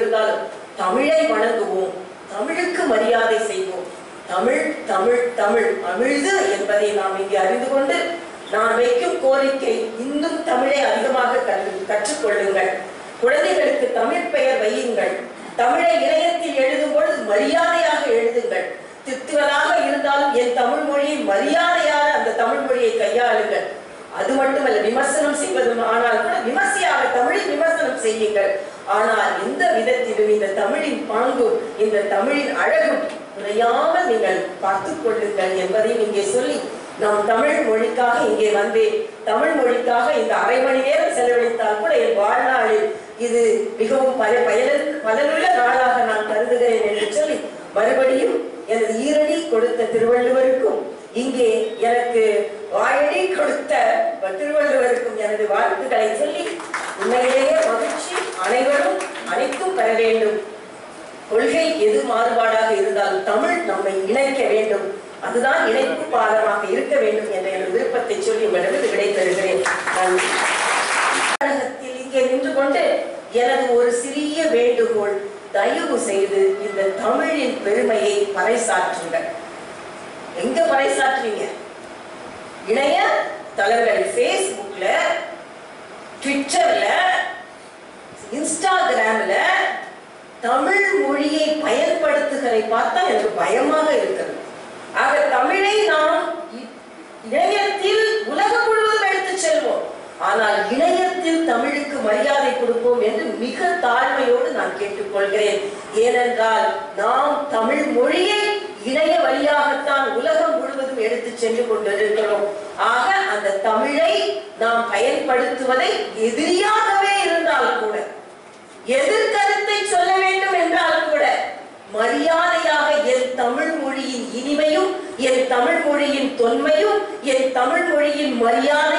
இருந்தாலும் தமிழை வணங்குவோம் தமிழுக்கு மரியாதை செய்வோம் தமிழ் தமிழ் தமிழ் அமிழ்து என்பதை நாம் இங்கே அறிந்து கொண்டு நான் வைக்கும் கோரிக்கை இன்னும் தமிழை அதிகமாக கற்று கற்றுக்கொள்ளுங்கள் குழந்தைகளுக்கு தமிழ் பெயர் வையுங்கள் தமிழை இணையத்தில் எழுதும் பொழுது மரியாதையாக எழுதுங்கள் திட்டுவதாக இருந்தாலும் என் தமிழ் மொழியை மரியாதையாக அந்த தமிழ் மொழியை கையாளுங்கள் அது மட்டுமல்ல விமர்சனம் செய்வதும் ஆனால் கூட விமர்சையாக தமிழை விமர்சனம் செய்யுங்கள் ஆனால் எந்த விதத்திலும் இந்த தமிழின் பாங்கும் இந்த தமிழின் அழகும் குறையாமல் நீங்கள் பார்த்துக் கொள்ளுங்கள் என்பதையும் இங்கே சொல்லி நாம் தமிழ் மொழிக்காக இங்கே வந்தேன் தமிழ் மொழிக்காக இந்த அரை மணி நேரம் செலவழித்தால் கூட என் வாழ்நாளில் இது மிகவும் பல பயனில் பலனுள்ள நாளாக நான் கருதுகிறேன் என்று சொல்லி மறுபடியும் எனது ஈரடி கொடுத்த திருவள்ளுவருக்கும் இங்கே எனக்கு வாயடி கொடுத்த திருவள்ளுவருக்கும் எனது வாழ்த்துக்களை சொல்லி உண்மையிலேயே மகிழ்ச்சி அனைவரும் அனைத்தும் பெற வேண்டும் கொள்கை எது மாறுபாடாக இருந்தாலும் தமிழ் நம்மை இணைக்க வேண்டும் அதுதான் இணைப்பு பாலமாக இருக்க வேண்டும் என்ற எனது விருப்பத்தை சொல்லி உங்களிடம் விடைபெறுகிறேன் நன்றி. தமிழகத்தில் இங்கே நின்று கொண்டு எனது ஒரு சிறிய வேண்டுகோள் தயவு செய்து இந்த தமிழின் பெருமையை பறைசாற்றுங்கள் எங்க பறைசாற்றுவீங்க இணைய தளங்கள் ஃபேஸ்புக்ல ட்விட்டர்ல இன்ஸ்டாகிராம்ல தமிழ் மொழியை பயன்படுத்துகிறதை பார்த்தா எனக்கு பயமாக இருக்கிறது ஆக தமிழை நாம் இ- இணையத்தில் உலகம் முழுவதும் எடுத்துச் செல்வோம் ஆனால் இணையத்தில் தமிழுக்கு மரியாதை கொடுப்போம் என்று மிக தாழ்மையோடு நான் கேட்டுக்கொள்கிறேன் ஏனென்றால் நாம் தமிழ் மொழியை இணைய வழியாகத்தான் உலகம் முழுவதும் எடுத்துச் சென்று கொண்டிருக்கிறோம் ஆக அந்த தமிழை நாம் பயன்படுத்துவதை எதிரியாகவே இருந்தால் கூட எதிர்கருத்தை சொல்ல வேண்டும் என்றால் கூட மரியாதையாக என் தமிழ் மொழியின் இனிமையும் என் தமிழ் மொழியின் தொன்மையும் என் தமிழ் மொழியின் மரியாதை